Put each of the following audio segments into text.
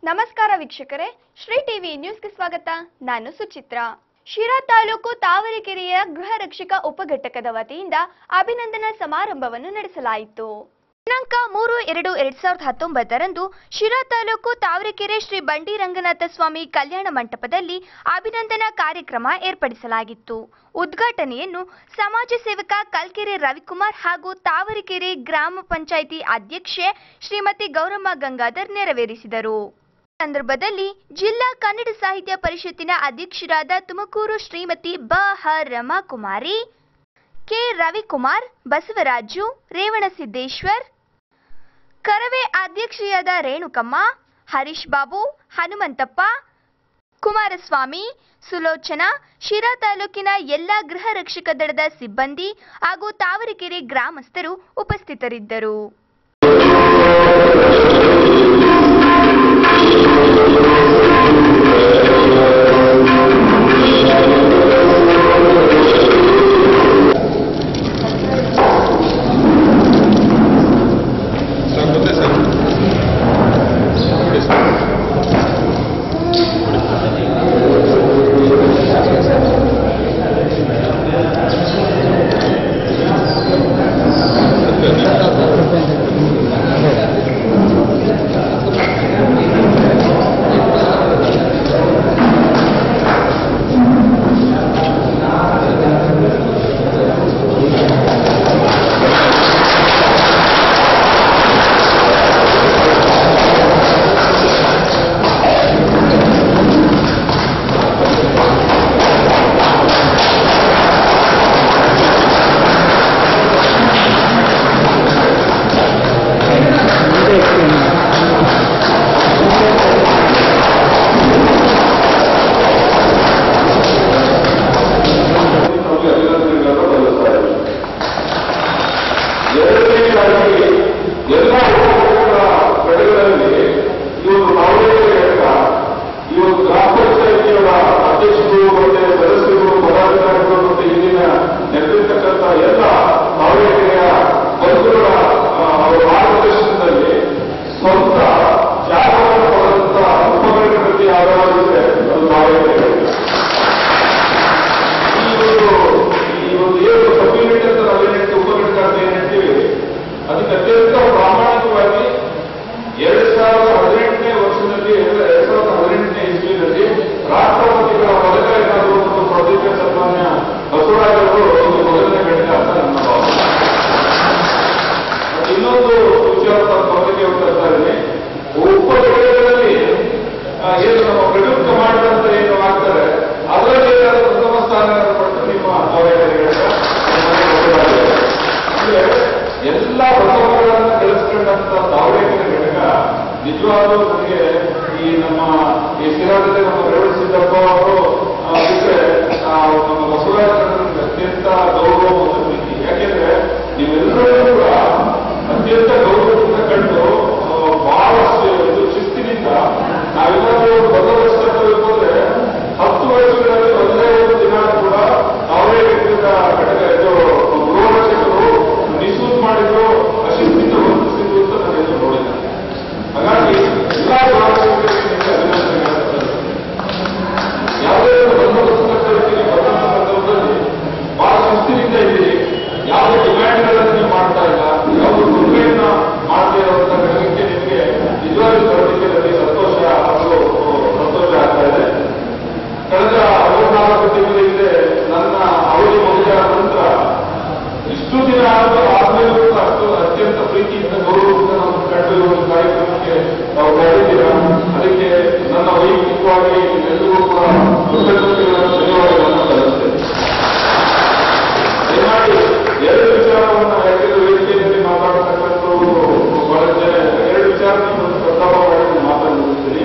ನಮಸ್ಕಾರ ವೀಕ್ಷಕರೇ ಶ್ರೀ ಟಿವಿ ನ್ಯೂಸ್ಗೆ ಸ್ವಾಗತ ನಾನು ಸುಚಿತ್ರಾ ಶಿರಾ ತಾಲೂಕು ತಾವರೆಕೆರೆಯ ಗೃಹ ರಕ್ಷಕ ಉಪಘಟಕದ ವತಿಯಿಂದ ಅಭಿನಂದನಾ ಸಮಾರಂಭವನ್ನು ನಡೆಸಲಾಯಿತು ದಿನಾಂಕ ಮೂರು ಎರಡು ಎರಡ್ ಸಾವಿರದ ಹತ್ತೊಂಬತ್ತರಂದು ಶಿರಾ ತಾಲೂಕು ತಾವರೆಕೆರೆ ಶ್ರೀ ಬಂಡಿ ರಂಗನಾಥ ಸ್ವಾಮಿ ಕಲ್ಯಾಣ ಮಂಟಪದಲ್ಲಿ ಅಭಿನಂದನಾ ಕಾರ್ಯಕ್ರಮ ಏರ್ಪಡಿಸಲಾಗಿತ್ತು ಉದ್ಘಾಟನೆಯನ್ನು ಸಮಾಜ ಸೇವಕ ಕಲ್ಕೆರೆ ರವಿಕುಮಾರ್ ಹಾಗೂ ತಾವರೆಕೆರೆ ಗ್ರಾಮ ಪಂಚಾಯಿತಿ ಅಧ್ಯಕ್ಷೆ ಶ್ರೀಮತಿ ಗೌರಮ್ಮ ಗಂಗಾಧರ್ ನೆರವೇರಿಸಿದರು ಸಂದರ್ಭದಲ್ಲಿ ಜಿಲ್ಲಾ ಕನ್ನಡ ಸಾಹಿತ್ಯ ಪರಿಷತ್ತಿನ ಅಧ್ಯಕ್ಷರಾದ ತುಮಕೂರು ಶ್ರೀಮತಿ ಬ ಹ ರಮಾಕುಮಾರಿ ಕೆ ರವಿಕುಮಾರ್ ಬಸವರಾಜು ರೇವಣಸಿದ್ದೇಶ್ವರ್ ಕರವೇ ಅಧ್ಯಕ್ಷೆಯಾದ ರೇಣುಕಮ್ಮ ಹರೀಶ್ ಬಾಬು ಹನುಮಂತಪ್ಪ ಕುಮಾರಸ್ವಾಮಿ ಸುಲೋಚನಾ ಶಿರಾ ತಾಲೂಕಿನ ಎಲ್ಲ ಗೃಹ ರಕ್ಷಕ ದಳದ ಸಿಬ್ಬಂದಿ ಹಾಗೂ ತಾವರೆಕೆರೆ ಗ್ರಾಮಸ್ಥರು ಉಪಸ್ಥಿತರಿದ್ದರು ಸರ್ ಗೊತ್ತೇ ಸರ್ ಕೊಡಿ ಸರ್ ನಮಗೆ ಅಭಿನಂದನೆಗಳನ್ನು ಬಯಸ್ತಾ ಇದ್ದೀನಿ. ಎರಡನೇದಾಗಿ ಎಲ್ಲ ಉಪಕರಣ ಕಡೆಗಳಲ್ಲಿ ಈ ಒಂದು ದಾವಣಗೆರೆ ಘಟಕ ಈ ಒಂದು ಗ್ರಾಮ ಪಂಚಾಯಿತಿಯವರ ಅಧ್ಯಕ್ಷರು ಮತ್ತೆ ಸದಸ್ಯರು ಪದಾಧಿಕಾರಿಗಳು ಮತ್ತೆ ಇಲ್ಲಿನ ನೆರೆದಿರ್ತಕ್ಕಂಥ ಎಲ್ಲ ದಾವಣಗೆರೆಯ ಬಂಧುಗಳ ಆ, ಅವರ ಮಾರ್ಗದರ್ಶನದಲ್ಲಿ ಸ್ವಂತ ತ್ಯಾಗವನ್ನು ಪಡೆದಂತ ಉಪಕರಣಗಳಲ್ಲಿ ಆಧಾರವಾಗಿದೆ ಅದು ದಾವಣಗೆರೆ ಘಟಕ. ಈ ಒಂದು ಈ ಒಂದು ಏನು ಸಬ್ಯೂನಿಟ್ ಅಂತ ನಾವೇನಂತ ಉಪಘಟಕ ಅಂತ ಏನ್ ಹೇಳ್ತೀವಿ ಅದಕ್ಕೆ ಅತ್ಯಂತ ಪ್ರಾಮಾಣಿಕವಾಗಿ ಎರಡ್ ಸಾವಿರದ ಹದಿನೆಂಟನೇ ವರ್ಷದಲ್ಲಿ ಎರಡ್ ಎರಡ್ ಸಾವಿರದ ಹದಿನೆಂಟನೇ ಇಸ್ವಿನಲ್ಲಿ ರಾಷ್ಟ್ರಪತಿಗಳ ಪದಕ ಏನಾದ್ರು ಒಂದು ಪ್ರತಿಭೆ ಸನ್ಮಾನ್ಯ ಬಸವರಾಜ್ ಅವರು ಒಂದು ಮೊದಲನೇ ಘಟಕ ಅಂತ ನನ್ನ ಭಾವನೆ ಮತ್ತೆ ಇನ್ನೊಂದು ವಿಚಾರ ನಾನು ಗಮನಕ್ಕೆ ಹೋಗ್ತಾ ಇದ್ದೀನಿ ಉಪಘಟಕಗಳಲ್ಲಿ ಆ, ಏನು ನಮ್ಮ ಪ್ರಯುಕ್ತ ಮಾಡಿದಂತ ಏನು ಆಗ್ತಾರೆ ಅದರಲ್ಲಿ ಏನಾದ್ರು ಪ್ರಥಮ ಸ್ಥಾನ ಪಟ್ಟು ನಿಮ್ಮ ದಾವಣಗೆರೆ ಅಂದ್ರೆ ಎಲ್ಲ ಪ್ರಥಮಗಳನ್ನು ಗಳಿಸ್ಕೊಂಡಂತ ದಾವಣಗೆರೆ ಘಟಕ ನಿಜವಾಗ್ಲೂ ನನಗೆ ಈ ನಮ್ಮ ಈ ಶಿರಾದಲ್ಲಿ ನಮ್ಮ ರೇವಣ ಸಿದ್ದಪ್ಪ ಅವರು ಆ, ಬಿಟ್ರೆ ಆ, ನಮ್ಮ ಬಸವರಾಜ ನನಗೆ ಅತ್ಯಂತ ಗೌರವ ಮತ್ತು ಪ್ರೀತಿ ಯಾಕೆಂದ್ರೆ ನೀವೆಲ್ಲರೂ ಕೂಡ ಅತ್ಯಂತ ಗೌರವದಿಂದ ಕಂಡು ಆ, ಬಹಳಷ್ಟು ಇದು ಶಿಸ್ತಿನಿಂದ ನಾವೆಲ್ಲರೂ ಮೊದಲ ವರ್ಷದಲ್ಲಿ ಹೋದ್ರೆ ಹತ್ತು ವರ್ಷಗಳಲ್ಲಿ ಒಂದೇ ಒಂದು ದಿನ ಕೂಡ ಅವರೇ ವ್ಯಕ್ತಿಗತ ಘಟಕ ಇದು ಗೃಹರಕ್ಷಕರು ಮಿಸ್ಯೂಸ್ ಮಾಡಿದ್ರು ಅಶಿಸ್ತಿಂದ ವರ್ತಿಸಿದ್ರು ಅಂತ ನಾನು ಎಲ್ಲೂ ನೋಡಿಲ್ಲ ಹಾಗಾಗಿ ಎಲ್ಲಾ ಗೃಹರಕ್ಷಕರಿಗೆ ನಿಮಗೆ ಅಭಿನಂದನೆಗಳನ್ನು ಸಲ್ಲಿಸ್ತೇನೆ. ಯಾವುದೇ ಒಂದು ಬಂದೋಬಸ್ತ್ ಕರ್ತವ್ಯಕ್ಕೆ ಬಂದಂತ ಸಂದರ್ಭದಲ್ಲಿ ಬಹಳ ಶಿಸ್ತಿನಿಂದ ಇದ್ದೀರಿ ಯಾವುದೇ ಡಿಮ್ಯಾಂಡ್ಗಳನ್ನು ನೀವು ಮಾಡ್ತಾ ಇಲ್ಲ ಯಾವುದೇ ದುರ್ಗೆಯನ್ನ ಮಾಡದೇ ಇರುವಂತ ಘಟಕಕ್ಕೆ ನಿಮಗೆ ನಿಜವಾಗ್ಲೂ ಬರೋದಕ್ಕೆ ನನಗೆ ಸಂತೋಷ ಹಾಗೂ ಸಂತೋಷ ಆಗ್ತಾ ಇದೆ ಕಳೆದ ಮೂರ್ನಾಲ್ಕು ತಿಂಗಳ ಹಿಂದೆ ನನ್ನ ಅವಧಿ ಮುಗಿದ ನಂತರ ಇಷ್ಟು ದಿನ ಆದರೂ ಆದ್ಮೇಲೂ ಕೂಡ ಅಷ್ಟು ಅತ್ಯಂತ ಪ್ರೀತಿಯಿಂದ ಗೌರವದಿಂದ ನಾವು ಕಂಡು ಈ ಒಂದು ಕಾರ್ಯಕ್ರಮಕ್ಕೆ ನಾವು ಕರೆದಿದ್ದೀರಾ ಅದಕ್ಕೆ ನನ್ನ ವೈಯಕ್ತಿಕವಾಗಿ ಎಲ್ಲರಿಗೂ ಕೂಡ ಕೃತಜ್ಞತೆಗಳನ್ನು ಧನ್ಯವಾದಗಳನ್ನು ಸಲ್ಲಿಸ್ತೇನೆ ದಯಮಾಡಿ ಎರಡು ವಿಚಾರವನ್ನು ಯಾಕೆಂದ್ರೆ ವೇದಿಕೆಯಲ್ಲಿ ಮಾತಾಡತಕ್ಕಂಥವ್ರು ಬಹಳ ಜನ ಎರಡು ವಿಚಾರವನ್ನು ಪ್ರಸ್ತಾಪ ಮಾಡಿ ನಾನು ಮಾತನ್ನು ಮುಗಿಸ್ತೀನಿ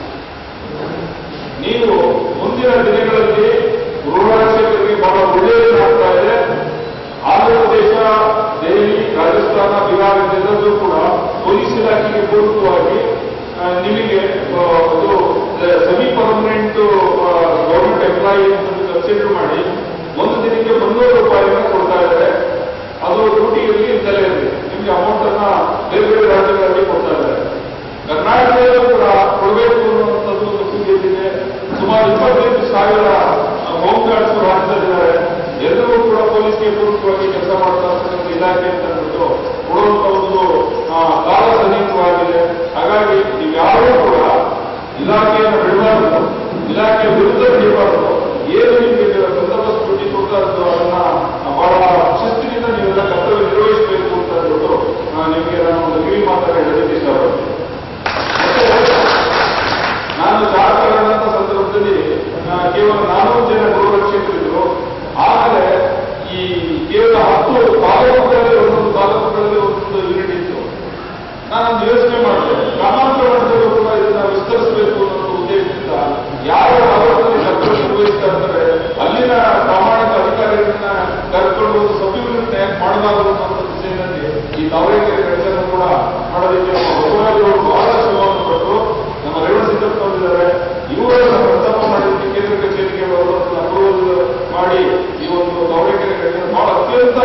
ನೀವು ಮುಂದಿನ ದಿನಗಳಲ್ಲಿ ಗೃಹರಕ್ಷಕರಿಗೆ ಬಹಳ ಒಳ್ಳೆಯದಾಗ್ತಾ ಇದೆ ಆಂಧ್ರ ಪ್ರದೇಶ ದೆಹಲಿ ರಾಜಸ್ಥಾನ ಬಿಹಾರದಿಂದಲೂ ಕೂಡ ಪೊಲೀಸ್ ಇಲಾಖೆಗೆ ಪೂರಕವಾಗಿ ಆ, ನಿಮಗೆ ಆ, ಅದು semi permanent government employee consider ಮಾಡಿ ಒಂದು ದಿನಕ್ಕೆ ಮುನ್ನೂರು ರೂಪಾಯಿನ ಕೊಡ್ತಾ ಇದ್ದಾರೆ ಅದು ಡ್ಯೂಟಿಯಲ್ಲಿ ಇರ್ತಲೇ ಇರಲಿ ನಿಮಗೆ ಅಮೌಂಟ್ ಅನ್ನ ಬೇರೆ ಬೇರೆ ರಾಜ್ಯಗಳಲ್ಲಿ ಕೊಡ್ತಾ ಇದ್ದಾರೆ ಕರ್ನಾಟಕ ಮೇಲೂ ಕೂಡ ಕೊಡಬೇಕು ಅನ್ನುವಂಥದ್ದು ಒಂದು ಕೂಗಿದೆ ಸುಮಾರು ಇಪ್ಪತ್ತೈದು ಸಾವಿರ ಹೋಮ್ ಗಾರ್ಡ್ಸ್ ರಾಜ್ಯದಲ್ಲಿದ್ದಾರೆ ಎಲ್ಲರೂ ಕೂಡ ಪೊಲೀಸ್ಗೆ ಪೂರಕವಾಗಿ ಕೆಲಸ ಮಾಡ್ತಾ ಇರ್ತಕ್ಕಂಥ ಇಲಾಖೆ ಅಂತ ಅಂದ್ಬಿಟ್ಟು ಕೊಡುವಂತ ಒಂದು ಆ, ಕಾಲ ಸನ್ನಿಹಿತವಾಗಿದೆ ಹಾಗಾಗಿ ನೀವ್ಯಾರೂ ಕೂಡ ಇಲಾಖೆಯನ್ನು ಬಿಡಬಾರದು ಇಲಾಖೆ ವಿರುದ್ಧ ಬಿಡಬಾರದು ಏನು ನಿಮಗೆ ಬಂದೋಬಸ್ತ್ ಬಿಟ್ಟು ಕೊಡ್ತಾ ಇದ್ದು ಅದನ್ನ ಬಹಳ ಶಿಸ್ತಿನಿಂದ ನೀವೆಲ್ಲ ಕರ್ತವ್ಯ ನಿರ್ವಹಿಸಬೇಕು ಅಂತ ಅಂದ್ಬಿಟ್ಟು ಆ, ನಿಮಗೆ ನಾನು ಒಂದು ಕಿವಿ ಮಾತನ್ನ ಹೇಳಲಿಕ್ಕೆ ಇಷ್ಟಪಡ್ತೀನಿ ಮತ್ತೆ ನಾನು ಜಾರಕಾರಣಂತ ಸಂದರ್ಭದಲ್ಲಿ ಆ, ಕೇವಲ ನಾನೂರು ಜನ ಗೃಹರಕ್ಷಕರಿದ್ರು ಆಮೇಲೆ ಈ ಕೇವಲ ಹತ್ತು ತಾಲೂಕುಗಳಲ್ಲಿ ಒಂದೊಂದು ತಾಲೂಕುಗಳಲ್ಲಿ ಒಂದೊಂದು ಯೂನಿಟ್ ಇತ್ತು ನಾನೊಂದು ಯೋಚನೆ ಮಾಡಿದೆ ಗ್ರಾಮಾಂತರ ಮಟ್ಟದಲ್ಲೂ ಕೂಡ ಇದನ್ನ ವಿಸ್ತರಿಸಬೇಕು ಅನ್ನೋ ಉದ್ದೇಶದಿಂದ ಯಾವ ಭಾಗದಲ್ಲಿ ಕರ್ತವ್ಯ ನಿರ್ವಹಿಸ್ತಾ ಇರ್ತಾರೆ ಅಲ್ಲಿನ ಪ್ರಾಮಾಣಿಕ ಅಧಿಕಾರಿಗಳನ್ನ ಕರ್ಕೊಂಡು ಸಬ್ ಯೂನಿಟ್ ಯಾಕೆ ಮಾಡಬಾರದು ಅನ್ನೋ ದಿಸೆಯಲ್ಲಿ ಈ ತಾವರೆಕೆರೆ ಕೆಲಸ ಕೂಡ ಮಾಡೋದಕ್ಕೆ ನಮ್ಮ ಬಸವರಾಜರು ಬಹಳ ಶ್ರಮವನ್ನು ಪಟ್ಟರು ನಮ್ಮ ರೇವಣ ಸಿದ್ದಪ್ಪನವರಿದ್ದಾರೆ ಇವರನ್ನ ಪ್ರಸ್ತಾಪ ಮಾಡಿದ್ದಕ್ಕೆ ಕೇಂದ್ರ ಕಚೇರಿಗೆ ಬರುವಂತ ಅಪ್ರೂವಲ್ ಮಾಡಿ ಈ ಒಂದು ತಾವರೆಕೆರೆ ಕೆಲಸ ಬಹಳ ಅತ್ಯಂತ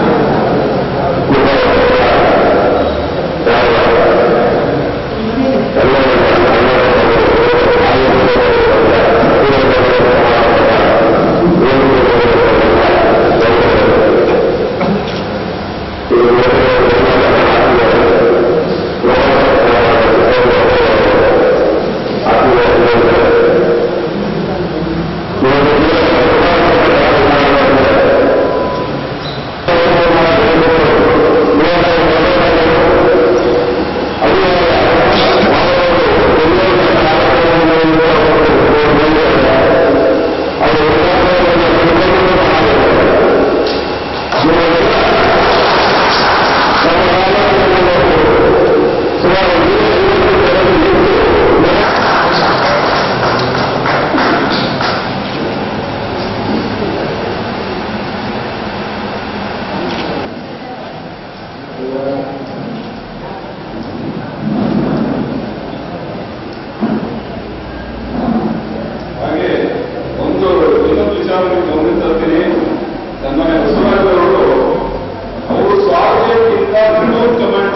ಹಾಗೆ ಒಂದು ಇನ್ನೊಂದು ವಿಚಾರವನ್ನು ಗಮನಿಸ್ತಾ ಇರ್ತೀನಿ ನಮ್ಮನೆ ಬಸವರಾಜವರು ಅವರು ಸ್ವಾರ್ಥಕ್ಕಿಂತ ವಿನೋದ್ ಕಮಾಂಡ್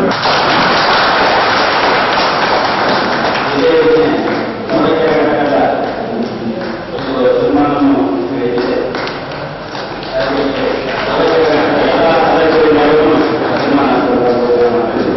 ಇದೇ ರೀತಿ ಸಮಸ್ಯೆ ಒಂದು ಸನ್ಮಾನವನ್ನು ನೀಡಿದೆ ಹಾಗೆ ಎಲ್ಲ ಸದಸ್ಯರಿಗೂ ಸನ್ಮಾನ ಮಾಡಿದೆ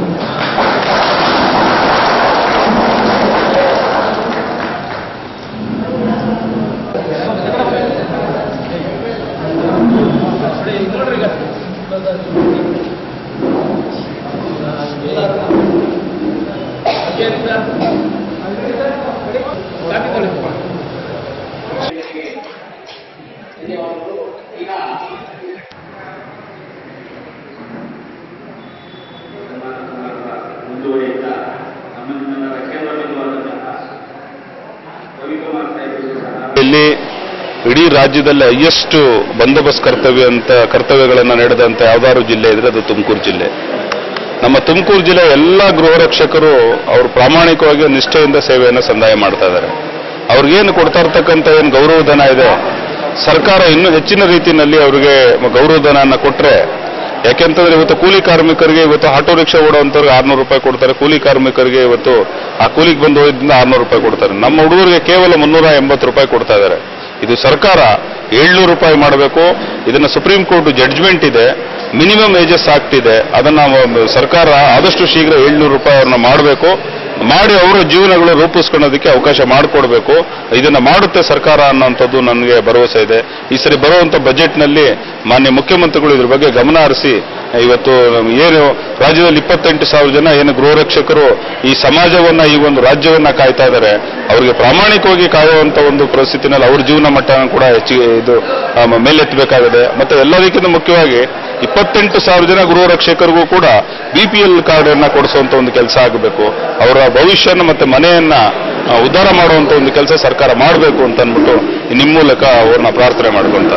ಮುಂದುವರಿಯುತ್ತಾ ನಮ್ಮ ನಿಮ್ಮೆಲ್ಲರ ಕೇಂದ್ರ ಬಿಂದುವಾದಂತಹ ರವಿಕುಮಾರ್ ಸಾಹೇಬರು ಸಹ ಇಲ್ಲಿ ಇಡೀ ರಾಜ್ಯದಲ್ಲಿ ಹೈಯೆಸ್ಟ್ ಬಂದೋಬಸ್ತ್ ಕರ್ತವ್ಯ ಅಂತ ಕರ್ತವ್ಯಗಳನ್ನು ನಡೆದಂತ ಯಾವ್ದಾದ್ರು ಜಿಲ್ಲೆ ಇದ್ರೆ ಅದು ತುಮಕೂರು ಜಿಲ್ಲೆ ನಮ್ಮ ತುಮಕೂರು ಜಿಲ್ಲೆ ಎಲ್ಲ ಗೃಹ ರಕ್ಷಕರು ಅವರು ಪ್ರಾಮಾಣಿಕವಾಗಿ ನಿಷ್ಠೆಯಿಂದ ಸೇವೆಯನ್ನು ಸಂದಾಯ ಮಾಡ್ತಾ ಇದ್ದಾರೆ ಅವ್ರಿಗೇನು ಕೊಡ್ತಾ ಇರ್ತಕ್ಕಂಥ ಏನು ಗೌರವಧನ ಇದೆ ಸರ್ಕಾರ ಇನ್ನೂ ಹೆಚ್ಚಿನ ರೀತಿಯಲ್ಲಿ ಅವರಿಗೆ ಗೌರವಧನವನ್ನು ಕೊಟ್ಟರೆ ಯಾಕೆಂತಂದ್ರೆ ಇವತ್ತು ಕೂಲಿ ಕಾರ್ಮಿಕರಿಗೆ ಇವತ್ತು ಆಟೋ ರಿಕ್ಷಾ ಓಡುವಂತವ್ರಿಗೆ ಆರ್ನೂರು ರೂಪಾಯಿ ಕೊಡ್ತಾರೆ ಕೂಲಿ ಕಾರ್ಮಿಕರಿಗೆ ಇವತ್ತು ಆ ಕೂಲಿಗೆ ಬಂದು ಹೋಗಿದ್ದರಿಂದ ಆರ್ನೂರು ರೂಪಾಯಿ ಕೊಡ್ತಾರೆ ನಮ್ಮ ಹುಡುಗರಿಗೆ ಕೇವಲ ಮುನ್ನೂರ ಎಂಬತ್ತು ರೂಪಾಯಿ ಕೊಡ್ತಾ ಇದ್ದಾರೆ ಇದು ಸರ್ಕಾರ ಏಳ್ನೂರು ರೂಪಾಯಿ ಮಾಡಬೇಕು ಇದನ್ನ ಸುಪ್ರೀಂ ಕೋರ್ಟ್ ಜಡ್ಜ್ಮೆಂಟ್ ಇದೆ ಮಿನಿಮಮ್ ಏಜಸ್ ಆಕ್ಟ್ ಇದೆ ಅದನ್ನ ವ- ಸರ್ಕಾರ ಆದಷ್ಟು ಶೀಘ್ರ ಏಳ್ನೂರು ರೂಪಾಯಿ ಅವ್ರನ್ನ ಮಾಡಬೇಕು ಮಾಡಿ ಅವರ ಜೀವನಗಳು ರೂಪಿಸ್ಕೊಳ್ಳೋದಕ್ಕೆ ಅವಕಾಶ ಮಾಡಿಕೊಡ್ಬೇಕು ಇದನ್ನ ಮಾಡುತ್ತೆ ಸರ್ಕಾರ ಅನ್ನೋಂಥದ್ದು ನನಗೆ ಭರವಸೆ ಇದೆ ಈ ಸರಿ ಬರುವಂತ ಬಜೆಟ್ನಲ್ಲಿ ಮಾನ್ಯ ಮುಖ್ಯಮಂತ್ರಿಗಳು ಇದ್ರ ಬಗ್ಗೆ ಗಮನ ಹರಿಸಿ ಇವತ್ತು ಏನು ರಾಜ್ಯದಲ್ಲಿ ಇಪ್ಪತ್ತೆಂಟು ಸಾವಿರ ಜನ ಏನು ಗೃಹ ರಕ್ಷಕರು ಈ ಸಮಾಜವನ್ನ ಈ ಒಂದು ರಾಜ್ಯವನ್ನ ಕಾಯ್ತಾ ಇದ್ದಾರೆ ಅವರಿಗೆ ಪ್ರಾಮಾಣಿಕವಾಗಿ ಕಾಯುವಂತ ಒಂದು ಪರಿಸ್ಥಿತಿನಲ್ಲಿ ಅವ್ರ ಜೀವನ ಮಟ್ಟ ಕೂಡ ಹೆಚ್ಚಿಗೆ ಇದು ಆ, ಮೇಲೆತ್ತಬೇಕಾಗಿದೆ ಮತ್ತೆ ಎಲ್ಲದಕ್ಕಿಂತ ಮುಖ್ಯವಾಗಿ ಇಪ್ಪತ್ತೆಂಟು ಸಾವಿರ ಜನ ಗೃಹ ರಕ್ಷಕರಿಗೂ ಕೂಡ ಬಿಪಿಎಲ್ ಕಾರ್ಡ್ ಅನ್ನ ಕೊಡಿಸುವಂತ ಒಂದು ಕೆಲಸ ಆಗಬೇಕು ಅವರ ಭವಿಷ್ಯನ ಮತ್ತೆ ಮನೆಯನ್ನ ಆ, ಉದ್ಧಾರ ಮಾಡುವಂತ ಒಂದು ಕೆಲಸ ಸರ್ಕಾರ ಮಾಡಬೇಕು ಅಂತ ಅಂದ್ಬಿಟ್ಟು ನಿಮ್ಮ ಮೂಲಕ ಅವ್ರನ್ನ ಪ್ರಾರ್ಥನೆ ಮಾಡ್ಕೊಂತ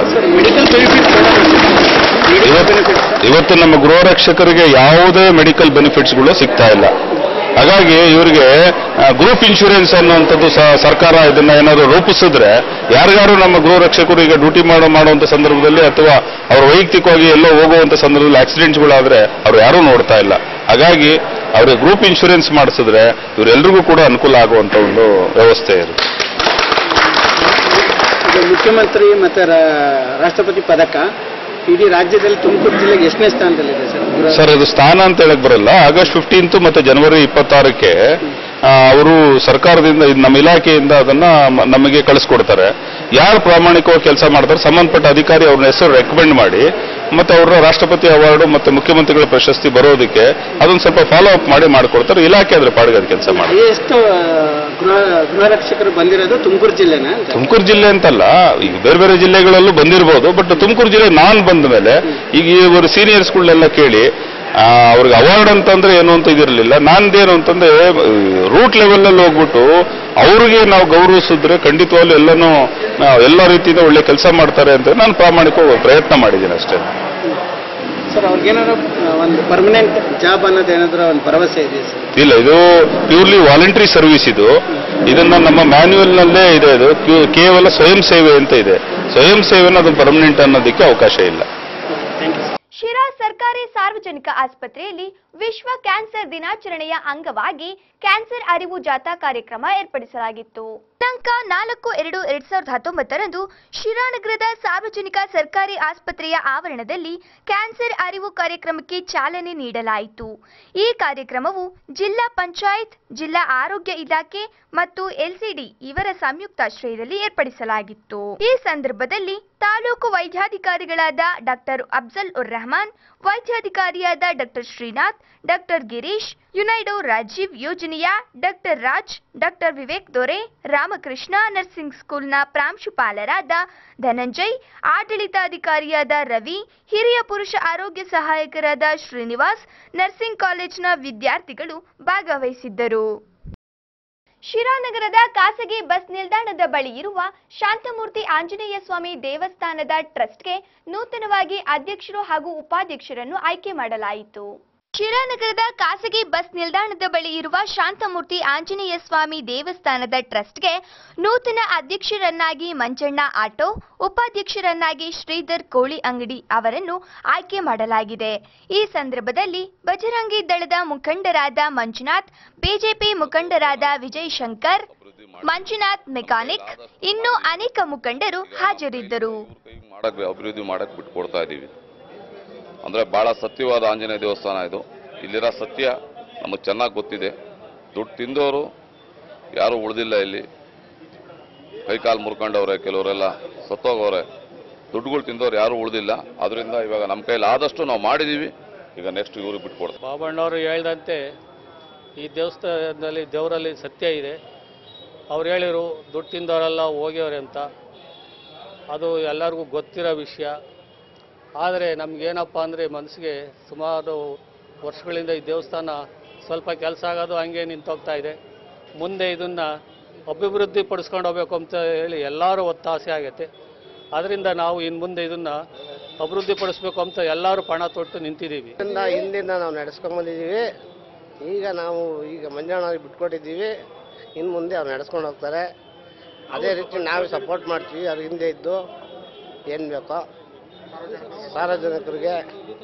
ಇವತ್ತು ಇವತ್ತು ನಮ್ಮ ಗೃಹ ರಕ್ಷಕರಿಗೆ ಯಾವುದೇ ಮೆಡಿಕಲ್ ಬೆನಿಫಿಟ್ಸ್ಗಳು ಸಿಗ್ತಾ ಇಲ್ಲ ಹಾಗಾಗಿ ಇವರಿಗೆ ಗ್ರೂಪ್ ಇನ್ಶೂರೆನ್ಸ್ ಅನ್ನುವಂಥದ್ದು ಸ- ಸರ್ಕಾರ ಇದನ್ನ ಏನಾದ್ರು ರೂಪಿಸಿದ್ರೆ ಯಾರಿಗಾರು ನಮ್ಮ ಗೃಹ ರಕ್ಷಕರು ಈಗ ಡ್ಯೂಟಿ ಮಾಡೋ ಮಾಡುವಂತ ಸಂದರ್ಭದಲ್ಲಿ ಅಥವಾ ಅವರು ವೈಯಕ್ತಿಕವಾಗಿ ಎಲ್ಲೋ ಹೋಗುವಂತ ಸಂದರ್ಭದಲ್ಲಿ ಆಕ್ಸಿಡೆಂಟ್ಸ್ಗಳಾದ್ರೆ ಅವ್ರು ಯಾರೂ ನೋಡ್ತಾ ಇಲ್ಲ ಹಾಗಾಗಿ ಅವ್ರಿಗೆ ಗ್ರೂಪ್ ಇನ್ಶೂರೆನ್ಸ್ ಮಾಡಿಸಿದ್ರೆ ಇವರೆಲ್ರಿಗೂ ಕೂಡ ಅನುಕೂಲ ಆಗುವಂತ ಒಂದು ವ್ಯವಸ್ಥೆ ಇರುತ್ತೆ ಇದು ಮುಖ್ಯಮಂತ್ರಿ ಮತ್ತು ರಾಷ್ಟ್ರಪತಿ ಪದಕ ಇಡೀ ರಾಜ್ಯದಲ್ಲಿ ತುಮಕೂರು ಜಿಲ್ಲೆಗೆ ಎಷ್ಟನೇ ಸ್ಥಾನದಲ್ಲಿದೆ ಸರ್ ಗೃಹ- ಸರ್ ಅದು ಸ್ಥಾನ ಅಂತ ಹೇಳಕ್ ಬರಲ್ಲ ಆಗಸ್ಟ್ ಫಿಫ್ಟೀನ್ತ್ ಮತ್ತೆ ಜನವರಿ ಇಪ್ಪತ್ತಾರಕ್ಕೆ ಅವರು ಸರ್ಕಾರದಿಂದ ಇದು ನಮ್ಮ ಇಲಾಖೆಯಿಂದ ಅದನ್ನ ಮ- ನಮಗೆ ಕಳಿಸ್ಕೊಡ್ತಾರೆ ಯಾರು ಪ್ರಾಮಾಣಿಕವಾಗಿ ಕೆಲಸ ಮಾಡ್ತಾರೆ ಸಂಬಂಧಪಟ್ಟ ಅಧಿಕಾರಿ ಅವ್ರನ್ನ ಹೆಸರು ರೆಕಮೆಂಡ್ ಮಾಡಿ ಮತ್ತೆ ಅವ್ರ ರಾಷ್ಟ್ರಪತಿ ಅವಾರ್ಡು ಮತ್ತೆ ಮುಖ್ಯಮಂತ್ರಿಗಳ ಪ್ರಶಸ್ತಿ ಬರೋದಕ್ಕೆ ಅದನ್ನ ಸ್ವಲ್ಪ ಫಾಲೋ ಅಪ್ ಮಾಡಿ ಮಾಡ್ಕೊಡ್ತಾರೆ ಇಲಾಖೆ ಅದ್ರ ಪಾಡಿಗೆ ಅದು ಕೆಲಸ ಮಾಡಿ ಎಷ್ಟು ಆ, ಗೃಹ ಗೃಹ ರಕ್ಷಕರು ಬಂದಿರೋದು ತುಮಕೂರು ಜಿಲ್ಲೆನ ಅಂತ ತುಮಕೂರು ಜಿಲ್ಲೆ ಅಂತಲ್ಲ ಈಗ ಬೇರೆ ಬೇರೆ ಜಿಲ್ಲೆಗಳಲ್ಲೂ ಬಂದಿರಬಹುದು ಬಟ್ ತುಮಕೂರು ಜಿಲ್ಲೆ ನಾನ್ ಬಂದ ಮೇಲೆ ಈಗ ಇವರು ಸೀನಿಯರ್ಸ್ಗಳನ್ನೆಲ್ಲ ಕೇಳಿ ಆ, ಅವ್ರಿಗೆ ಅವಾರ್ಡ್ ಅಂತಂದ್ರೆ ಏನು ಅಂತ ಇದಿರಲಿಲ್ಲ ನಾನ್ದೇನು ಅಂತಂದ್ರೆ ರೂಟ್ ಲೆವೆಲ್ ಅಲ್ಲಿ ಹೋಗ್ಬಿಟ್ಟು ಅವ್ರಿಗೆ ನಾವು ಗೌರವಿಸಿದ್ರೆ ಖಂಡಿತವಾಗ್ಲೂ ಎಲ್ಲನೂ ಆ, ಎಲ್ಲ ರೀತಿಯಿಂದ ಒಳ್ಳೆ ಕೆಲಸ ಮಾಡ್ತಾರೆ ಅಂತ ನಾನು ಪ್ರಾಮಾಣಿಕವಾಗಿ ಪ್ರಯತ್ನ ಮಾಡಿದ್ದೀನಿ ಅಷ್ಟೇ ಸರ್ ಅವ್ರಿಗೇನಾದ್ರು ಆ, ಒಂದು ಪರ್ಮನೆಂಟ್ ಜಾಬ್ ಅನ್ನೋದು ಏನಾದ್ರು ಒಂದು ಭರವಸೆ ಇದೆ ಸರ್ ಇಲ್ಲ ಇದು ಪ್ಯೂರ್ಲಿ ವಾಲಂಟರಿ ಸರ್ವಿಸ್ ಇದು ಇದನ್ನ ನಮ್ಮ ಮ್ಯಾನ್ಯುಯಲ್ ನಲ್ಲೇ ಇದೆ ಇದು ಕ್ಯೂ- ಕೇವಲ ಸ್ವಯಂ ಸೇವೆ ಅಂತ ಇದೆ ಸ್ವಯಂ ಸೇವೆನ ಅದು ಪರ್ಮನೆಂಟ್ ಅನ್ನೋದಕ್ಕೆ ಅವಕಾಶ ಇಲ್ಲ ಥ್ಯಾಂಕ್ ಯು ಶಿರಾ ಸರ್ಕಾರಿ ಸಾರ್ವಜನಿಕ ಆಸ್ಪತ್ರೆಯಲ್ಲಿ ವಿಶ್ವ ಕ್ಯಾನ್ಸರ್ ದಿನಾಚರಣೆಯ ಅಂಗವಾಗಿ ಕ್ಯಾನ್ಸರ್ ಅರಿವು ಜಾಥಾ ಕಾರ್ಯಕ್ರಮ ಏರ್ಪಡಿಸಲಾಗಿತ್ತು ದಿನಾಂಕ ನಾಲ್ಕು ಎರಡು ಎರಡ್ ಸಾವಿರದ ಹತ್ತೊಂಬತ್ತರಂದು ಶಿರಾನಗರದ ಸಾರ್ವಜನಿಕ ಸರ್ಕಾರಿ ಆಸ್ಪತ್ರೆಯ ಆವರಣದಲ್ಲಿ ಕ್ಯಾನ್ಸರ್ ಅರಿವು ಕಾರ್ಯಕ್ರಮಕ್ಕೆ ಚಾಲನೆ ನೀಡಲಾಯಿತು ಈ ಕಾರ್ಯಕ್ರಮವು ಜಿಲ್ಲಾ ಪಂಚಾಯತ್ ಜಿಲ್ಲಾ ಆರೋಗ್ಯ ಇಲಾಖೆ ಮತ್ತು ಎಲ್ಸಿಡಿ ಇವರ ಸಂಯುಕ್ತಾಶ್ರಯದಲ್ಲಿ ಏರ್ಪಡಿಸಲಾಗಿತ್ತು ಈ ಸಂದರ್ಭದಲ್ಲಿ ತಾಲೂಕು ವೈದ್ಯಾಧಿಕಾರಿಗಳಾದ ಡಾಕ್ಟರ್ ಅಫ್ಜಲ್ ಉರ್ ರೆಹಮಾನ್ ವೈದ್ಯಾಧಿಕಾರಿಯಾದ ಡಾಕ್ಟರ್ ಶ್ರೀನಾಥ್ ಡಾಕ್ಟರ್ ಗಿರೀಶ್ ಯುನೈಡೋ ರಾಜೀವ್ ಯೋಜನೆಯ ಡಾಕ್ಟರ್ ರಾಜ್ ಡಾಕ್ಟರ್ ವಿವೇಕ್ ದೊರೆ ರಾಮಕೃಷ್ಣ ನರ್ಸಿಂಗ್ ಸ್ಕೂಲ್ನ ಪ್ರಾಂಶುಪಾಲರಾದ ಧನಂಜಯ್ ಆಡಳಿತಾಧಿಕಾರಿಯಾದ ರವಿ ಹಿರಿಯ ಪುರುಷ ಆರೋಗ್ಯ ಸಹಾಯಕರಾದ ಶ್ರೀನಿವಾಸ್ ನರ್ಸಿಂಗ್ ಕಾಲೇಜಿನ ವಿದ್ಯಾರ್ಥಿಗಳು ಭಾಗವಹಿಸಿದ್ದರು ಶಿರಾನಗರದ ಖಾಸಗಿ ಬಸ್ ನಿಲ್ದಾಣದ ಬಳಿ ಇರುವ ಶಾಂತಮೂರ್ತಿ ಆಂಜನೇಯ ಸ್ವಾಮಿ ದೇವಸ್ಥಾನದ ಟ್ರಸ್ಟ್ಗೆ ನೂತನವಾಗಿ ಅಧ್ಯಕ್ಷರು ಹಾಗೂ ಉಪಾಧ್ಯಕ್ಷರನ್ನು ಆಯ್ಕೆ ಮಾಡಲಾಯಿತು ಶಿರಾನಗರದ ಖಾಸಗಿ ಬಸ್ ನಿಲ್ದಾಣದ ಬಳಿ ಇರುವ ಶಾಂತಮೂರ್ತಿ ಆಂಜನೇಯ ಸ್ವಾಮಿ ದೇವಸ್ಥಾನದ ಟ್ರಸ್ಟ್ಗೆ ನೂತನ ಅಧ್ಯಕ್ಷರನ್ನಾಗಿ ಮಂಜಣ್ಣ ಆಟೋ ಉಪಾಧ್ಯಕ್ಷರನ್ನಾಗಿ ಶ್ರೀಧರ್ ಕೋಳಿ ಅಂಗಡಿ ಅವರನ್ನು ಆಯ್ಕೆ ಮಾಡಲಾಗಿದೆ ಈ ಸಂದರ್ಭದಲ್ಲಿ ಬಜರಂಗಿ ದಳದ ಮುಖಂಡರಾದ ಮಂಜುನಾಥ್ ಬಿಜೆಪಿ ಮುಖಂಡರಾದ ವಿಜಯ್ ಶಂಕರ್ ಮಂಜುನಾಥ್ ಮೆಕ್ಯಾನಿಕ್ ಇನ್ನೂ ಅನೇಕ ಮುಖಂಡರು ಹಾಜರಿದ್ದರು ಮಾಡಕ್ ಅಭಿವೃದ್ಧಿ ಮಾಡಕ್ ಬಿಟ್ಕೊಡ್ತಾ ಇದ್ದೀವಿ ಅಂದ್ರೆ ಬಹಳ ಸತ್ಯವಾದ ಆಂಜನೇಯ ದೇವಸ್ಥಾನ ಇದು ಇಲ್ಲಿರೋ ಸತ್ಯ ನಮಗೆ ಚೆನ್ನಾಗಿ ಗೊತ್ತಿದೆ ದುಡ್ಡು ತಿಂದವರು ಯಾರೂ ಉಳಿದಿಲ್ಲ ಇಲ್ಲಿ ಕೈಕಾಲು ಮುರ್ಕೊಂಡವ್ರೆ ಕೆಲವರೆಲ್ಲ ಸತ್ತೋಗವ್ರೆ ದುಡ್ಡುಗಳು ತಿಂದವ್ರು ಯಾರೂ ಉಳಿದಿಲ್ಲ ಅದರಿಂದ ಇವಾಗ ನಮ್ಮ ಕೈಲಿ ಆದಷ್ಟು ನಾವು ಮಾಡಿದ್ದೀವಿ ಈಗ ನೆಕ್ಸ್ಟ್ ಇವ್ರಿಗೆ ಬಿಟ್ಕೊಡ್ತೀವಿ ಬಾಬಣ್ಣವರು ಹೇಳ್ದಂತೆ ಈ ದೇವಸ್ಥಾನದಲ್ಲಿ ದೇವರಲ್ಲಿ ಸತ್ಯ ಇದೆ ಅವ್ರು ಹೇಳಿರು ದುಡ್ಡು ತಿಂದವರೆಲ್ಲ ಹೋಗ್ಯವ್ರೆ ಅಂತ ಅದು ಎಲ್ಲರಿಗೂ ಗೊತ್ತಿರೋ ವಿಷಯ ಆದರೆ ನಮಗೇನಪ್ಪ ಅಂದರೆ ಮನಸ್ಸಿಗೆ ಸುಮಾರು ವರ್ಷಗಳಿಂದ ಈ ದೇವಸ್ಥಾನ ಸ್ವಲ್ಪ ಕೆಲಸ ಆಗೋದು ಹಂಗೆ ನಿಂತೋಗ್ತಾ ಇದೆ ಮುಂದೆ ಇದನ್ನು ಅಭಿವೃದ್ಧಿ ಪಡಿಸ್ಕೊಂಡು ಹೋಗ್ಬೇಕು ಅಂತ ಹೇಳಿ ಎಲ್ಲರೂ ಒತ್ತಾಸೆ ಆಗೈತೆ ಅದರಿಂದ ನಾವು ಇನ್ನು ಮುಂದೆ ಇದನ್ನು ಅಭಿವೃದ್ಧಿ ಪಡಿಸ್ಬೇಕು ಅಂತ ಎಲ್ಲರೂ ಪಣ ತೊಟ್ಟು ನಿಂತಿದ್ದೀವಿ ಇಂದ ಹಿಂದಿಂದ ನಾವು ನಡೆಸ್ಕೊಂಡ್ ಬಂದಿದ್ದೀವಿ ಈಗ ನಾವು ಈಗ ಮಂಜಣ್ಣವ್ರಿಗೆ ಬಿಟ್ಕೊಟ್ಟಿದ್ದೀವಿ ಇನ್ನು ಮುಂದೆ ಅವ್ರು ನಡೆಸ್ಕೊಂಡು ಹೋಗ್ತಾರೆ ಅದೇ ರೀತಿ ನಾವು ಸಪೋರ್ಟ್ ಮಾಡ್ತೀವಿ ಅವ್ರ ಹಿಂದೆ ಇದ್ದು ಏನು ಬೇಕೋ ಸಾರ್ವಜನಿಕರಿಗೆ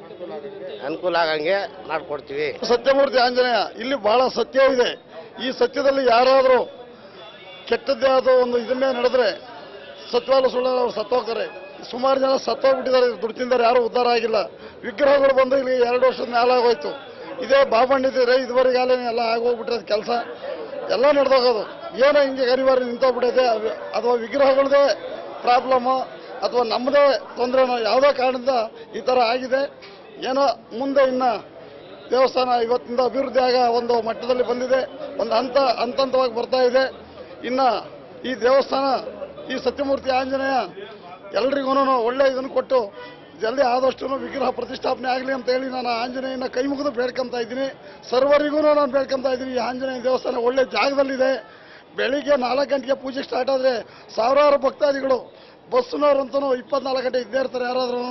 ಅನುಕೂಲ ಆಗಂಗೆ ಮಾಡಿಕೊಡ್ತೀವಿ ಸತ್ಯಮೂರ್ತಿ ಆಂಜನೇಯ ಇಲ್ಲಿ ಬಹಳ ಸತ್ಯವಿದೆ ಈ ಸತ್ಯದಲ್ಲಿ ಯಾರಾದರೂ ಕೆಟ್ಟದ್ದೇ ಆದ ಒಂದು ಇದನ್ನೇ ನಡೆದ್ರೆ ಸತ್ವಾಲ ಸುಳ್ಳು ಅವ್ರು ಸತ್ತೋಗ್ತಾರೆ ಸುಮಾರು ಜನ ಸತ್ತೋಗ್ಬಿಟ್ಟಿದ್ದಾರೆ ದುಡ್ಡು ತಿಂದರೆ ಯಾರು ಉದ್ಧಾರ ಆಗಿಲ್ಲ ವಿಗ್ರಹಗಳು ಬಂದು ಇಲ್ಲಿ ಎರಡು ವರ್ಷದ ಮೇಲೆ ಆಗೋಯ್ತು ಇದೇ ಬಾಬಣ್ಣಿದ್ರೆ ಇದುವರೆಗಾಲೇ ಎಲ್ಲ ಆಗೋಗ್ಬಿಟ್ರೆ ಕೆಲಸ ಎಲ್ಲ ನಡೆದೋಗೋದು ಏನೋ ಹಿಂಗೆ ಅನಿವಾರ್ಯ ನಿಂತೋಗ್ಬಿಟ್ಟಿದೆ ಅವ್- ಅಥವಾ ವಿಗ್ರಹಗಳದೇ ಪ್ರಾಬ್ಲಮ್ಮು ಅಥವಾ ನಮ್ಮದೇ ತೊಂದರೆನೋ ಯಾವುದೋ ಕಾರಣದಿಂದ ಈ ಥರ ಆಗಿದೆ ಏನೋ ಮುಂದೆ ಇನ್ನು ದೇವಸ್ಥಾನ ಇವತ್ತಿಂದ ಅಭಿವೃದ್ಧಿ ಆಗ ಒಂದು ಮಟ್ಟದಲ್ಲಿ ಬಂದಿದೆ ಒಂದು ಹಂತ ಹಂತ ಹಂತವಾಗಿ ಬರ್ತಾ ಇದೆ ಇನ್ನು ಈ ದೇವಸ್ಥಾನ ಈ ಸತ್ಯಮೂರ್ತಿ ಆಂಜನೇಯ ಎಲ್ರಿಗೂ ಒಳ್ಳೆ ಇದನ್ನು ಕೊಟ್ಟು ಜಲ್ದಿ ಆದಷ್ಟು ವಿಗ್ರಹ ಪ್ರತಿಷ್ಠಾಪನೆ ಆಗಲಿ ಅಂತ ಹೇಳಿ ನಾನು ಆಂಜನೇಯನ ಕೈ ಮುಗಿದು ಬೇಡ್ಕೊಂತ ಇದ್ದೀನಿ ಸರ್ವರಿಗೂ ನಾನು ಬೇಡ್ಕೊಂತ ಇದ್ದೀನಿ ಈ ಆಂಜನೇಯ ದೇವಸ್ಥಾನ ಒಳ್ಳೆ ಜಾಗದಲ್ಲಿದೆ ಬೆಳಿಗ್ಗೆ ನಾಲ್ಕು ಗಂಟೆಗೆ ಪೂಜೆ ಸ್ಟಾರ್ಟ್ ಆದರೆ ಸಾವಿರಾರು ಭಕ್ತಾದಿಗಳು ಬಸ್ನವ್ರಂತೂ ಇಪ್ಪತ್ನಾಲ್ಕು ಗಂಟೆ ಇದ್ದೇ ಇರ್ತಾರೆ ಯಾರಾದ್ರೂ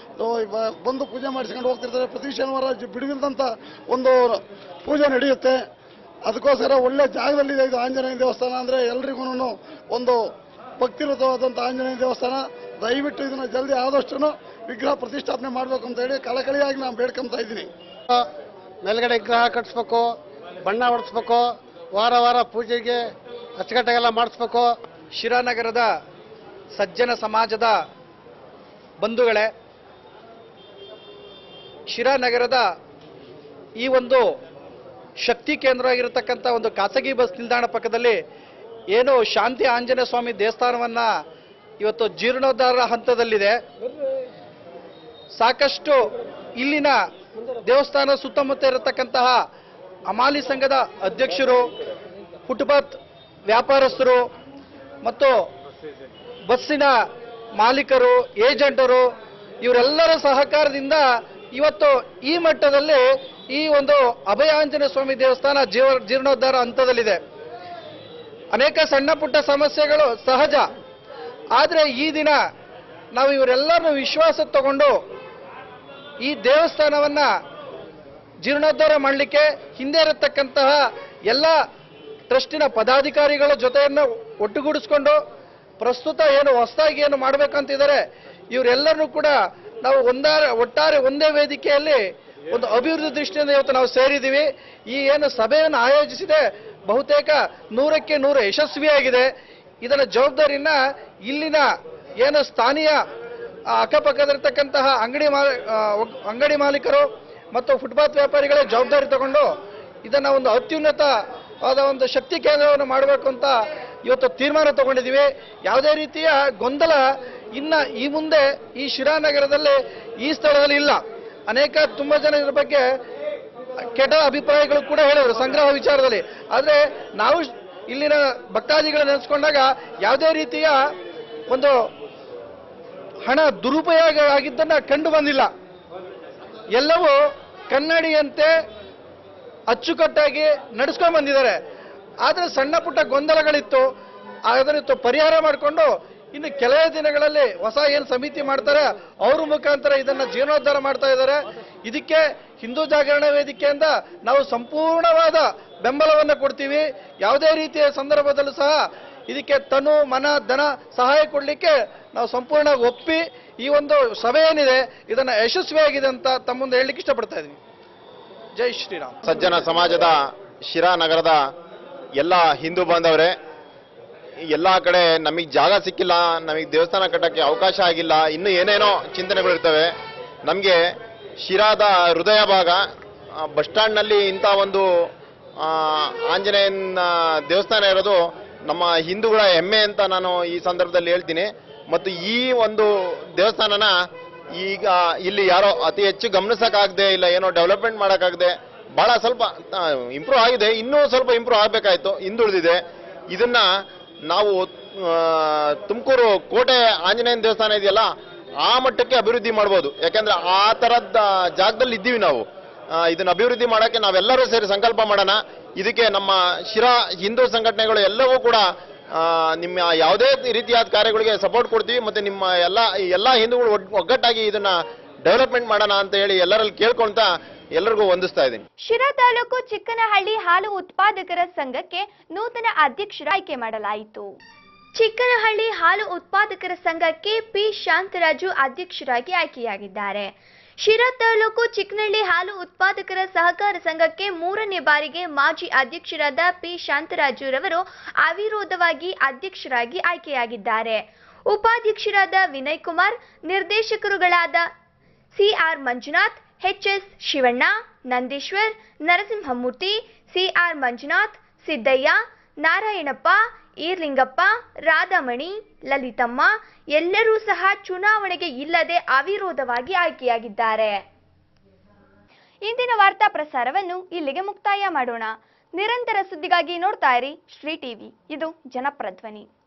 ಬಂದು ಪೂಜೆ ಮಾಡಿಸ್ಕೊಂಡು ಹೋಗ್ತಿರ್ತಾರೆ ಪ್ರತಿ ಶನಿವಾರ ಜ- ಬಿಡುವಿಲ್ದಂಥ ಒಂದು ಪೂಜೆ ನಡೆಯುತ್ತೆ ಅದಕ್ಕೋಸ್ಕರ ಒಳ್ಳೆ ಜಾಗದಲ್ಲಿದೆ ಇದು ಆಂಜನೇಯ ದೇವಸ್ಥಾನ ಅಂದರೆ ಎಲ್ರಿಗೂ ಒಂದು ಭಕ್ತಿರತವಾದಂಥ ಆಂಜನೇಯ ದೇವಸ್ಥಾನ ದಯವಿಟ್ಟು ಇದನ್ನು ಜಲ್ದಿ ಆದಷ್ಟು ವಿಗ್ರಹ ಪ್ರತಿಷ್ಠಾಪನೆ ಮಾಡಬೇಕು ಅಂತ ಹೇಳಿ ಕಳಕಳಿಯಾಗಿ ನಾನು ಬೇಡ್ಕೊಂತ ಇದ್ದೀನಿ ಮೇಲ್ಗಡೆ ವಿಗ್ರಹ ಕಟ್ಸ್ಬೇಕು ಬಣ್ಣ ಹೊಡಿಸ್ಬೇಕು ವಾರ ವಾರ ಪೂಜೆಗೆ ಅಚ್ಚುಕಟ್ಟಾಗೆಲ್ಲ ಮಾಡಿಸ್ಬೇಕು ಶಿರಾನಗರದ ಸಜ್ಜನ ಸಮಾಜದ ಬಂಧುಗಳೇ ಶಿರಾನಗರದ ಈ ಒಂದು ಶಕ್ತಿ ಕೇಂದ್ರ ಆಗಿರತಕ್ಕಂಥ ಒಂದು ಖಾಸಗಿ ಬಸ್ ನಿಲ್ದಾಣ ಪಕ್ಕದಲ್ಲಿ ಏನು ಶಾಂತಿ ಆಂಜನೇಯ ಸ್ವಾಮಿ ದೇವಸ್ಥಾನವನ್ನ ಇವತ್ತು ಜೀರ್ಣೋದ್ಧಾರ ಹಂತದಲ್ಲಿದೆ ಸಾಕಷ್ಟು ಇಲ್ಲಿನ ದೇವಸ್ಥಾನ ಸುತ್ತಮುತ್ತ ಇರತಕ್ಕಂತಹ ಅಮಾಲಿ ಸಂಘದ ಅಧ್ಯಕ್ಷರು ಫುಟ್ಪಾತ್ ವ್ಯಾಪಾರಸ್ಥರು ಮತ್ತು ಬಸ್ಸಿನ ಮಾಲೀಕರು ಏಜೆಂಟರು ಇವರೆಲ್ಲರ ಸಹಕಾರದಿಂದ ಇವತ್ತು ಈ ಮಟ್ಟದಲ್ಲಿ ಈ ಒಂದು ಅಭಯ ಆಂಜನೇಯ ಸ್ವಾಮಿ ದೇವಸ್ಥಾನ ಜೀವ ಜೀರ್ಣೋದ್ಧಾರ ಹಂತದಲ್ಲಿದೆ ಅನೇಕ ಸಣ್ಣ ಪುಟ್ಟ ಸಮಸ್ಯೆಗಳು ಸಹಜ ಆದರೆ ಈ ದಿನ ನಾವು ಇವರೆಲ್ಲರನ್ನು ವಿಶ್ವಾಸ ತಗೊಂಡು ಈ ದೇವಸ್ಥಾನವನ್ನ ಜೀರ್ಣೋದ್ಧಾರ ಮಾಡಲಿಕ್ಕೆ ಹಿಂದೆ ಇರತಕ್ಕಂತಹ ಎಲ್ಲ ಟ್ರಸ್ಟಿನ ಪದಾಧಿಕಾರಿಗಳ ಜೊತೆಯನ್ನು ಒಟ್ಟುಗೂಡಿಸ್ಕೊಂಡು ಪ್ರಸ್ತುತ ಏನು ಹೊಸದಾಗಿ ಏನು ಮಾಡಬೇಕಂತಿದ್ದಾರೆ ಇವರೆಲ್ಲರನ್ನೂ ಕೂಡ ನಾವು ಒಂದಾರೆ ಒಟ್ಟಾರೆ ಒಂದೇ ವೇದಿಕೆಯಲ್ಲಿ ಒಂದು ಅಭಿವೃದ್ಧಿ ದೃಷ್ಟಿಯಿಂದ ಇವತ್ತು ನಾವು ಸೇರಿದ್ದೀವಿ ಈ ಏನು ಸಭೆಯನ್ನು ಆಯೋಜಿಸಿದೆ ಬಹುತೇಕ ನೂರಕ್ಕೆ ನೂರು ಯಶಸ್ವಿಯಾಗಿದೆ ಇದರ ಜವಾಬ್ದಾರಿಯನ್ನ ಇಲ್ಲಿನ ಏನು ಸ್ಥಾನೀಯ ಆ, ಅಕ್ಕಪಕ್ಕದಲ್ಲಿರ್ತಕ್ಕಂತಹ ಅಂಗಡಿ ಮಾ ಆ, ಒಗ್- ಅಂಗಡಿ ಮಾಲೀಕರು ಮತ್ತು ಫುಟ್ಪಾತ್ ವ್ಯಾಪಾರಿಗಳೇ ಜವಾಬ್ದಾರಿ ತಗೊಂಡು ಇದನ್ನ ಒಂದು ಅತ್ಯುನ್ನತವಾದ ಒಂದು ಶಕ್ತಿ ಕೇಂದ್ರವನ್ನು ಮಾಡಬೇಕು ಅಂತ ಇವತ್ತು ತೀರ್ಮಾನ ತಗೊಂಡಿದ್ದೀವಿ ಯಾವುದೇ ರೀತಿಯ ಗೊಂದಲ ಇನ್ನ ಈ ಮುಂದೆ ಈ ಶಿರಾನಗರದಲ್ಲಿ ಈ ಸ್ಥಳದಲ್ಲಿ ಇಲ್ಲ ಅನೇಕ ತುಂಬಾ ಜನ ಇದ್ರ ಬಗ್ಗೆ ಕೆಟ್ಟ ಅಭಿಪ್ರಾಯಗಳು ಕೂಡ ಹೇಳಿದ್ರು ಸಂಗ್ರಹ ವಿಚಾರದಲ್ಲಿ ಆದ್ರೆ ನಾವು ಇಲ್ಲಿನ ಭಕ್ತಾದಿಗಳನ್ನ ನೆನೆಸ್ಕೊಂಡಾಗ ಯಾವುದೇ ರೀತಿಯ ಒಂದು ಹಣ ದುರುಪಯೋಗ ಆಗಿದ್ದನ್ನ ಕಂಡು ಬಂದಿಲ್ಲ ಎಲ್ಲವೂ ಕನ್ನಡಿಯಂತೆ ಅಚ್ಚುಕಟ್ಟಾಗಿ ನಡೆಸ್ಕೊಂಡು ಬಂದಿದ್ದಾರೆ ಆದರೆ ಸಣ್ಣ ಪುಟ್ಟ ಗೊಂದಲಗಳಿತ್ತು ಅದನ್ನು ಪರಿಹಾರ ಮಾಡಿಕೊಂಡು ಇನ್ನು ಕೆಲವೇ ದಿನಗಳಲ್ಲಿ ಹೊಸ ಏನು ಸಮಿತಿ ಮಾಡ್ತಾರೆ ಅವ್ರ ಮುಖಾಂತರ ಇದನ್ನ ಜೀರ್ಣೋದ್ಧಾರ ಮಾಡ್ತಾ ಇದ್ದಾರೆ ಇದಕ್ಕೆ ಹಿಂದೂ ಜಾಗರಣ ವೇದಿಕೆಯಿಂದ ನಾವು ಸಂಪೂರ್ಣವಾದ ಬೆಂಬಲವನ್ನು ಕೊಡ್ತೀವಿ ಯಾವುದೇ ರೀತಿಯ ಸಂದರ್ಭದಲ್ಲೂ ಸಹ ಇದಕ್ಕೆ ತನು ಮನ ಧನ ಸಹಾಯ ಕೊಡಲಿಕ್ಕೆ ನಾವು ಸಂಪೂರ್ಣ ಒಪ್ಪಿ ಈ ಒಂದು ಸಭೆ ಏನಿದೆ ಇದನ್ನ ಯಶಸ್ವಿಯಾಗಿದೆ ಅಂತ ತಮ್ಮ ಮುಂದೆ ಹೇಳಲಿಕ್ಕೆ ಇಷ್ಟಪಡ್ತಾ ಇದ್ವಿ ಜೈ ಶ್ರೀರಾಮ್ ಸಜ್ಜನ ಸಮಾಜದ ಶಿರಾ ನಗರದ ಎಲ್ಲ ಹಿಂದೂ ಬಾಂಧವರೇ ಎಲ್ಲ ಕಡೆ ನಮಗೆ ಜಾಗ ಸಿಕ್ಕಿಲ್ಲ ನಮಗೆ ದೇವಸ್ಥಾನ ಕಟ್ಟಕ್ಕೆ ಅವಕಾಶ ಆಗಿಲ್ಲ ಇನ್ನು ಏನೇನೋ ಚಿಂತನೆಗಳಿರ್ತವೆ ನಮಗೆ ಶಿರಾದ ಹೃದಯ ಭಾಗ ಆ, ಬಸ್ ಸ್ಟ್ಯಾಂಡ್ನಲ್ಲಿ ಇಂಥ ಒಂದು ಆ, ಆಂಜನೇಯನ ದೇವಸ್ಥಾನ ಇರೋದು ನಮ್ಮ ಹಿಂದೂಗಳ ಹೆಮ್ಮೆ ಅಂತ ನಾನು ಈ ಸಂದರ್ಭದಲ್ಲಿ ಹೇಳ್ತೀನಿ ಮತ್ತು ಈ ಒಂದು ದೇವಸ್ಥಾನನ ಈಗ ಇಲ್ಲಿ ಯಾರೋ ಅತಿ ಹೆಚ್ಚು ಗಮನಿಸಕ್ಕಾಗದೆ ಇಲ್ಲ ಏನೋ ಡೆವಲಪ್ಮೆಂಟ್ ಮಾಡೋಕ್ಕಾಗದೆ ಬಹಳ ಸ್ವಲ್ಪ ಇಂಪ್ರೂವ್ ಆಗಿದೆ ಇನ್ನೂ ಸ್ವಲ್ಪ ಇಂಪ್ರೂವ್ ಆಗಬೇಕಾಯ್ತು ಹಿಂದುಳಿದಿದೆ ಇದನ್ನ ನಾವು ತುಮಕೂರು ಕೋಟೆ ಆಂಜನೇಯನ ದೇವಸ್ಥಾನ ಇದೆಯಲ್ಲ ಆ ಮಟ್ಟಕ್ಕೆ ಅಭಿವೃದ್ಧಿ ಮಾಡ್ಬೋದು ಯಾಕಂದ್ರೆ ಆ ಥರದ ಜಾಗದಲ್ಲಿ ಇದ್ದೀವಿ ನಾವು ಆ, ಇದನ್ನ ಅಭಿವೃದ್ಧಿ ಮಾಡೋಕ್ಕೆ ನಾವೆಲ್ಲರೂ ಸೇರಿ ಸಂಕಲ್ಪ ಮಾಡೋಣ ಇದಕ್ಕೆ ನಮ್ಮ ಶಿರಾ ಹಿಂದೂ ಸಂಘಟನೆಗಳು ಎಲ್ಲವೂ ಕೂಡ ಆ, ನಿಮ್ಮ ಯಾವುದೇ ರೀತಿಯಾದ ಕಾರ್ಯಗಳಿಗೆ ಸಪೋರ್ಟ್ ಕೊಡ್ತೀವಿ ಮತ್ತೆ ನಿಮ್ಮ ಎಲ್ಲ ಈ ಎಲ್ಲ ಹಿಂದೂಗಳು ಒಗ್- ಒಗ್ಗಟ್ಟಾಗಿ ಇದನ್ನ ಡೆವಲಪ್ಮೆಂಟ್ ಮಾಡೋಣ ಅಂತ ಹೇಳಿ ಎಲ್ಲರಲ್ಲಿ ಕೇಳ್ಕೊಂತ ಎಲ್ಲರಿಗೂ ವಂದಿಸ್ತಾ ಇದ್ದೀನಿ ಶಿರಾ ತಾಲೂಕು ಚಿಕ್ಕನಹಳ್ಳಿ ಹಾಲು ಉತ್ಪಾದಕರ ಸಂಘಕ್ಕೆ ನೂತನ ಅಧ್ಯಕ್ಷರ ಆಯ್ಕೆ ಮಾಡಲಾಯಿತು ಚಿಕ್ಕನಹಳ್ಳಿ ಹಾಲು ಉತ್ಪಾದಕರ ಸಂಘಕ್ಕೆ ಪಿ ಶಾಂತರಾಜು ಅಧ್ಯಕ್ಷರಾಗಿ ಆಯ್ಕೆಯಾಗಿದ್ದಾರೆ ಶಿರಾ ತಾಲೂಕು ಚಿಕ್ಕನಹಳ್ಳಿ ಹಾಲು ಉತ್ಪಾದಕರ ಸಹಕಾರ ಸಂಘಕ್ಕೆ ಮೂರನೇ ಬಾರಿಗೆ ಮಾಜಿ ಅಧ್ಯಕ್ಷರಾದ ಪಿ ಶಾಂತರಾಜುರವರು ಅವಿರೋಧವಾಗಿ ಅಧ್ಯಕ್ಷರಾಗಿ ಆಯ್ಕೆಯಾಗಿದ್ದಾರೆ ಉಪಾಧ್ಯಕ್ಷರಾದ ವಿನಯ್ ಕುಮಾರ್ ನಿರ್ದೇಶಕರುಗಳಾದ CR Manjunath HS Shivanna Nandishwar Narasimhamurthy CR Manjunath Siddaiah Narayanappa Eerlingappa Radhamani Lalithamma ಎಲ್ಲರೂ ಸಹ ಚುನಾವಣೆಗೆ ಇಲ್ಲದೆ ಅವಿರೋಧವಾಗಿ ಆಯ್ಕೆಯಾಗಿದ್ದಾರೆ ಇಂದಿನ ವಾರ್ತಾ ಪ್ರಸಾರವನ್ನು ಇಲ್ಲಿಗೆ ಮುಕ್ತಾಯ ಮಾಡೋಣ ನಿರಂತರ ಸುದ್ದಿಗಾಗಿ ನೋಡ್ತಾ ಇರಿ ಶ್ರೀ ಟಿವಿ ಇದು ಜನಪ್ರಧ್ವನಿ